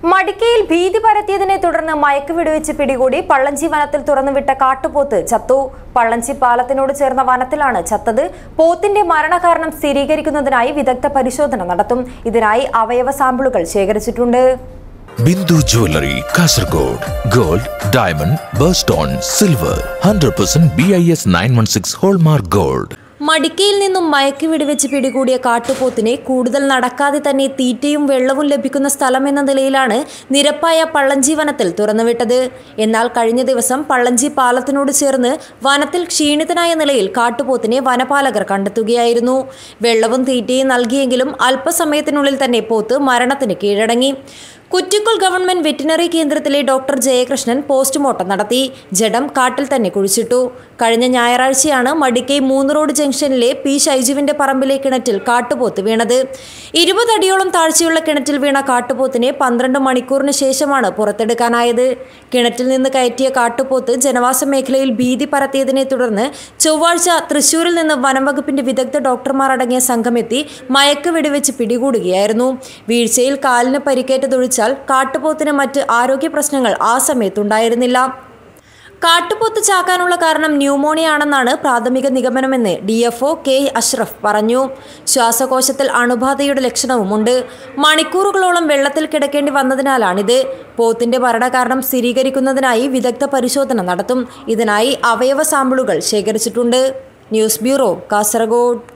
മടിക്കയിൽ ഭീതി പരത്തിയതിനെ തുടർന്ന് മയക്കുവെടിവെച്ച് പിടികൂടി പള്ളഞ്ചി വനത്തിൽ തുറന്നുവിട്ട കാട്ടുപോത്ത് ചത്തു പള്ളഞ്ചി പാലത്തിനോട് ചേർന്ന വനത്തിലാണ് ചത്തത് പോത്തിന്റെ മരണകാരണം സ്ഥിരീകരിക്കുന്നതിനായി വിദഗ്ധ പരിശോധന നടത്തും ഇതിനായി അവയവ സാമ്പിളുകൾ ശേഖരിച്ചിട്ടുണ്ട് Bindu jewellery Kasaragod gold diamond birthstone silver hundred percent B I S nine one six hallmark gold മടിക്കയിൽ നിന്നും മയക്ക് വെടിവെച്ച് പിടികൂടിയ കാട്ടുപോത്തിനെ കൂടുതൽ നടക്കാതെ തന്നെ തീറ്റയും വെള്ളവും ലഭിക്കുന്ന സ്ഥലം എന്ന നിലയിലാണ് നിരപ്പായ പള്ളഞ്ചി വനത്തിൽ തുറന്നുവിട്ടത് എന്നാൽ കഴിഞ്ഞ ദിവസം പള്ളഞ്ചി പാലത്തിനോട് ചേർന്ന് വനത്തിൽ ക്ഷീണിതനായ നിലയിൽ കാട്ടുപോത്തിനെ വനപാലകർ കണ്ടെത്തുകയായിരുന്നു വെള്ളവും തീറ്റയും നൽകിയെങ്കിലും അല്പസമയത്തിനുള്ളിൽ തന്നെ പോത്ത് മരണത്തിന് കീഴടങ്ങി കുറ്റിക്കുൾ ഗവൺമെന്റ് വെറ്റിനറി കേന്ദ്രത്തിലെ ഡോക്ടർ ജയകൃഷ്ണൻ പോസ്റ്റ്മോർട്ടം നടത്തി ജഡം കാട്ടിൽ തന്നെ കുഴിച്ചിട്ടു കഴിഞ്ഞ ഞായറാഴ്ചയാണ് മടിക്കൈ മൂന്ന് റോഡ് ജംഗ്ഷനിലെ പി ഷൈജുവിന്റെ പറമ്പിലെ കിണറ്റിൽ കാട്ടുപോത്ത് വീണത് ഇരുപതടിയോളം താഴ്ചയുള്ള കിണറ്റിൽ വീണ കാട്ടുപോത്തിനെ പന്ത്രണ്ട് മണിക്കൂറിന് ശേഷമാണ് പുറത്തെടുക്കാനായത് കിണറ്റിൽ നിന്ന് കയറ്റിയ കാട്ടുപോത്ത് ജനവാസ മേഖലയിൽ ഭീതി പരത്തിയതിനെ തുടർന്ന് ചൊവ്വാഴ്ച തൃശൂരിൽ നിന്ന് വനംവകുപ്പിന്റെ വിദഗ്ധ ഡോക്ടർമാർ അടങ്ങിയ സംഘമെത്തി മയക്ക് വെടിവെച്ച് പിടികൂടുകയായിരുന്നു വീഴ്ചയിൽ കാലിന് പരിക്കേറ്റതൊഴിച്ചാൽ കാട്ടുപോത്തിന് മറ്റ് ആരോഗ്യ പ്രശ്നങ്ങൾ ആ സമയത്തുണ്ടായിരുന്നില്ല കാട്ടുപോത്ത് ചാക്കാനുള്ള കാരണം ന്യൂമോണിയ ആണെന്നാണ് പ്രാഥമിക നിഗമനമെന്ന് D F O K Ashraf പറഞ്ഞു ശ്വാസകോശത്തിൽ അണുബാധയുടെ ലക്ഷണവുമുണ്ട് മണിക്കൂറുകളോളം വെള്ളത്തിൽ കിടക്കേണ്ടി വന്നതിനാലാണിത് പോത്തിന്റെ മരണകാരണം സ്ഥിരീകരിക്കുന്നതിനായി വിദഗ്ധ പരിശോധന നടത്തും ഇതിനായി അവയവ സാമ്പിളുകൾ ശേഖരിച്ചിട്ടുണ്ട് ന്യൂസ് ബ്യൂറോ കാസർഗോഡ്